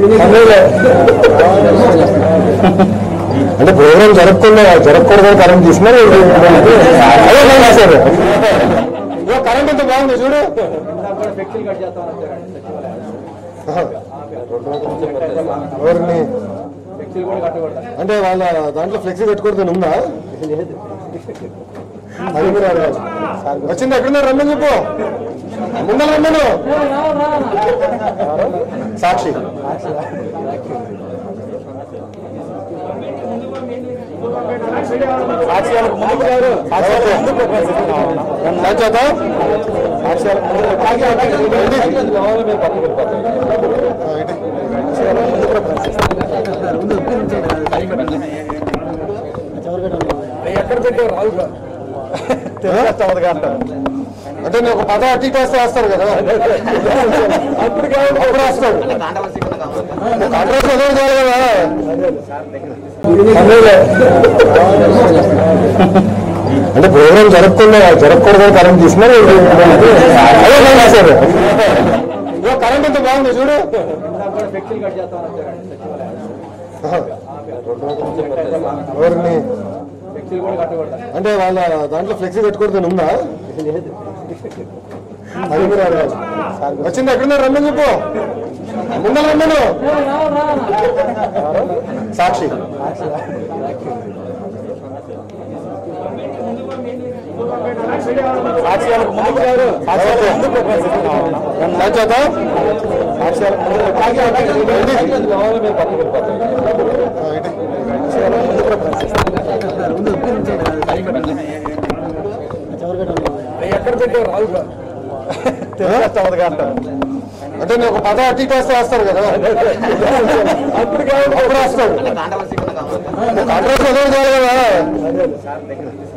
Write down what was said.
అంటే ప్రోగ్రామ్ జరగకుండా జరగకూడదని కరెంట్ తీసుకున్నారు అదే నేను రాశారు ఇదిగో కరెంట్ ఎంత బాగుంది చూడు ఎవరిని అంటే వాళ్ళ దాంట్లో ఫ్లెక్సీ కట్టుకోవద్దని ఉందా అది కూడా అడగాలి. వచ్చింది ఎక్కడున్నారు రమ్మని చెప్పు ముందర రమ్మను సాక్షి సాక్షి వాళ్ళకి ముందుకు రారు. సాక్షి వాళ్ళకి ముందుకు రారు. సాక్షి చేత? సాక్షి వాళ్ళకి ముందుకు రారు. ఆ, ఇటు. ఎక్కడ పెట్టావు రావు అంటే నేను ఒక పద అట్టి వేస్తే వేస్తారు కదా అప్పుడు కాదు అప్పుడు వేస్తాడు కాంట్రాక్ట్ చదువు చాలు కదా అదేలే. అంటే ప్రోగ్రామ్ జరగకుండా జరగకూడదని కరెంట్ తీసుకున్నారు అదే నేను రాశారు ఇదిగో కరెంట్ ఎంత బాగుంది చూడు ఎవరిని అంటే వాళ్ళ దాంట్లో ఫ్లెక్సీ కట్టుకోవద్దని ఉందా అది కూడా అడగాలి. వచ్చింది ఎక్కడున్నారు రమ్మని చెప్పు ముందర రమ్మను సాక్షి సాక్షి వాళ్ళకి ముందుకు రారు. సాక్షి వాళ్ళకి ముందుకు రారు. సాక్షి చేత? సాక్షి వాళ్ళకి ముందుకు రారు. ఆ, ఇటు. ఎక్కడ పెట్టావు రావు అంటే నేను ఒక పద అట్టి వేస్తే వేస్తారు కదా అప్పుడు కాదు అప్పుడు వేస్తాడు కాంట్రాక్ట్ చదువు చాలు కదా